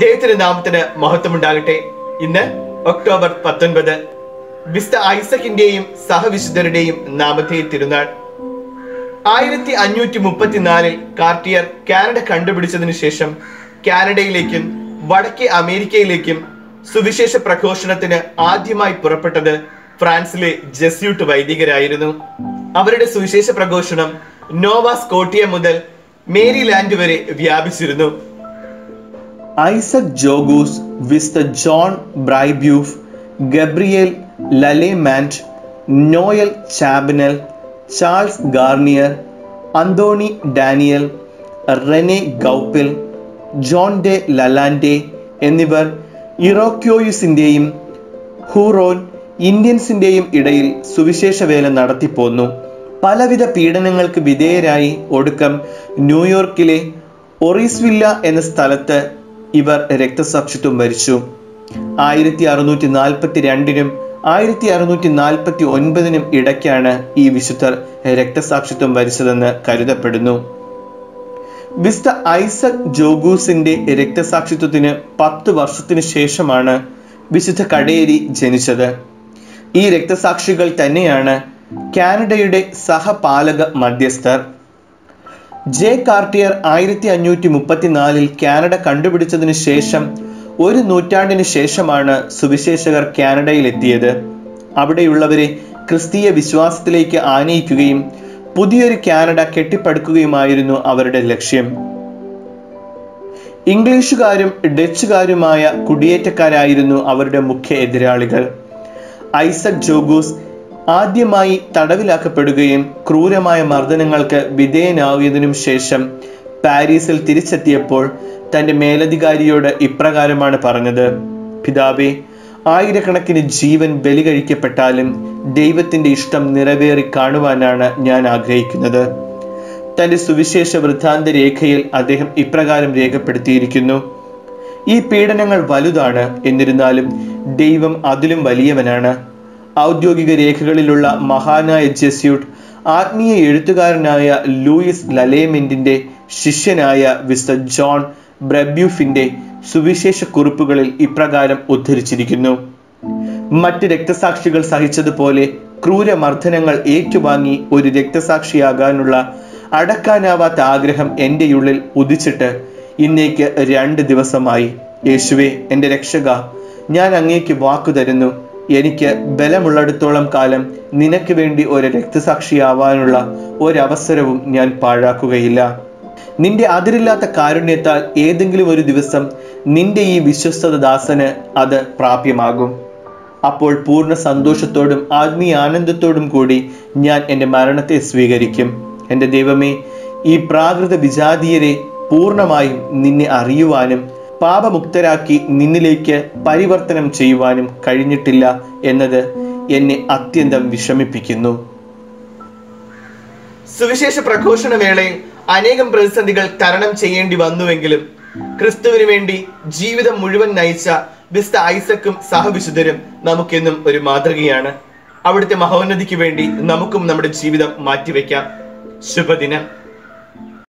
ദൈവത്തിന്റെ നാമത്തിന് മഹത്വമുണ്ടാകട്ടെ ഇന്ന് ഒക്ടോബർ പത്തൊൻപത് വിസ്ത ഐസക്കിന്റെയും സഹവിശുദ്ധരുടെയും നാമത്തെ തിരുനാൾ ആയിരത്തി അഞ്ഞൂറ്റി മുപ്പത്തിനാലിൽ കാർട്ടിയർ കാനഡ കണ്ടുപിടിച്ചതിനു ശേഷം കാനഡയിലേക്കും വടക്കേ അമേരിക്കയിലേക്കും സുവിശേഷ പ്രഘോഷണത്തിന് ആദ്യമായി പുറപ്പെട്ടത് ഫ്രാൻസിലെ ജെസ്യൂട്ട് വൈദികരായിരുന്നു അവരുടെ സുവിശേഷ പ്രഘോഷണം നോവ സ്കോട്ടിയ മുതൽ മേരിലാൻഡ് വരെ വ്യാപിച്ചിരുന്നു ഐസക് ജോഗൂസ് വിസ്ത John Brebeuf Gabriel Lalemant Noel Chabanel Charles Garnier Anthony Daniel Rene Goupil John de Lalande എന്നിവർ ഇറോക്യോയുസിൻ്റെയും ഹൂറോൻ ഇന്ത്യൻസിൻ്റെയും ഇടയിൽ സുവിശേഷ വേല നടത്തിപ്പോന്നു പലവിധ പീഡനങ്ങൾക്ക് വിധേയരായി ഒടുക്കം ന്യൂയോർക്കിലെ ഒറീസ്വില്ല എന്ന സ്ഥലത്ത് ഇവർ രക്തസാക്ഷിത്വം വരിച്ചു ആയിരത്തി അറുന്നൂറ്റി നാൽപ്പത്തി രണ്ടിനും ആയിരത്തി അറുന്നൂറ്റി നാൽപ്പത്തി ഒൻപതിനും ഇടയ്ക്കാണ് ഈ വിശുദ്ധർ രക്തസാക്ഷിത്വം വരിച്ചതെന്ന് കരുതപ്പെടുന്നു വിസ്ത ഐസക് ജോഗൂസിന്റെ രക്തസാക്ഷിത്വത്തിന് പത്ത് വർഷത്തിന് ശേഷമാണ് വിശുദ്ധ കടയേരി ജനിച്ചത് ഈ രക്തസാക്ഷികൾ തന്നെയാണ് കാനഡയുടെ സഹപാലക മധ്യസ്ഥർ ജെ കാർട്ടിയർ ആയിരത്തി അഞ്ഞൂറ്റി മുപ്പത്തിനാലിൽ കാനഡ കണ്ടുപിടിച്ചതിന് ശേഷം ഒരു നൂറ്റാണ്ടിന് ശേഷമാണ് സുവിശേഷകർ കാനഡയിൽ എത്തിയത് അവിടെയുള്ളവരെ ക്രിസ്തീയ വിശ്വാസത്തിലേക്ക് ആനയിക്കുകയും പുതിയൊരു കാനഡ കെട്ടിപ്പടുക്കുകയുമായിരുന്നു അവരുടെ ലക്ഷ്യം ഇംഗ്ലീഷുകാരും ഡച്ചുകാരുമായ കുടിയേറ്റക്കാരായിരുന്നു അവരുടെ മുഖ്യ എതിരാളികൾ ഐസക് ജോഗൂസ് ആദ്യമായി തടവിലാക്കപ്പെടുകയും ക്രൂരമായ മർദ്ദനങ്ങൾക്ക് വിധേയനാവുന്നതിനും ശേഷം പാരീസിൽ തിരിച്ചെത്തിയപ്പോൾ തന്റെ മേലധികാരിയോട് ഇപ്രകാരമാണ് പറഞ്ഞത് പിതാവേ ആയിരക്കണക്കിന് ജീവൻ ബലി കഴിക്കപ്പെട്ടാലും ദൈവത്തിന്റെ ഇഷ്ടം നിറവേറി കാണുവാനാണ് ഞാൻ ആഗ്രഹിക്കുന്നത് തന്റെ സുവിശേഷ വൃത്താന്ത രേഖയിൽ അദ്ദേഹം ഇപ്രകാരം രേഖപ്പെടുത്തിയിരിക്കുന്നു ഈ പീഡനങ്ങൾ വലുതാണ് എന്നിരുന്നാലും ദൈവം അതിലും വലിയവനാണ് ഔദ്യോഗിക രേഖകളിലുള്ള മഹാനായ ജെസ്യൂട്ട് ആത്മീയ എഴുത്തുകാരനായ ലൂയിസ് ലലേമെന്റിന്റെ ശിഷ്യനായ വിസ്ത ജോൺ ബ്രബ്യൂഫിന്റെ സുവിശേഷ കുറിപ്പുകളിൽ ഇപ്രകാരം ഉദ്ധരിച്ചിരിക്കുന്നു മറ്റ് രക്തസാക്ഷികൾ സഹിച്ചതുപോലെ ക്രൂരമർദ്ദനങ്ങൾ ഏറ്റുവാങ്ങി ഒരു രക്തസാക്ഷിയാകാനുള്ള അടക്കാനാവാത്ത ആഗ്രഹം എൻ്റെ ഉള്ളിൽ ഉദിച്ചിട്ട് ഇന്നേക്ക് രണ്ട് ദിവസമായി യേശുവെ എൻ്റെ രക്ഷക ഞാൻ അങ്ങേക്ക് വാക്കു തരുന്നു എനിക്ക് ബലമുള്ളിടത്തോളം കാലം നിനക്ക് വേണ്ടി ഒരു രക്തസാക്ഷിയാവാനുള്ള ഒരവസരവും ഞാൻ പാഴാക്കുകയില്ല നിന്റെ അതിരില്ലാത്ത കാരുണ്യത്താൽ ഏതെങ്കിലും ഒരു ദിവസം നിന്റെ ഈ വിശ്വസ്തത ദാസന് അത് പ്രാപ്യമാകും അപ്പോൾ പൂർണ്ണ സന്തോഷത്തോടും ആത്മീയ ആനന്ദത്തോടും കൂടി ഞാൻ എൻ്റെ മരണത്തെ സ്വീകരിക്കും എൻ്റെ ദൈവമേ ഈ പ്രാകൃത വിജാതീയരെ പൂർണ്ണമായും നിന്നെ അറിയുവാനും പാപമുക്തരാക്കി നിന്നിലേക്ക് പരിവർത്തനം ചെയ്യുവാനും കഴിഞ്ഞിട്ടില്ല എന്നത് എന്നെ അത്യന്തം വിഷമിപ്പിക്കുന്നു സുവിശേഷ പ്രഘോഷണ വേളയിൽ അനേകം പ്രതിസന്ധികൾ തരണം ചെയ്യേണ്ടി വന്നുവെങ്കിലും ക്രിസ്തുവിന് വേണ്ടി ജീവിതം മുഴുവൻ നയിച്ച വിസ്ത ഐസക്കും സഹവിശുദ്ധരും നമുക്കെന്നും ഒരു മാതൃകയാണ് അവിടുത്തെ മഹോന്നതിക്ക് വേണ്ടി നമുക്കും നമ്മുടെ ജീവിതം മാറ്റിവെക്കാം ശുഭദിനം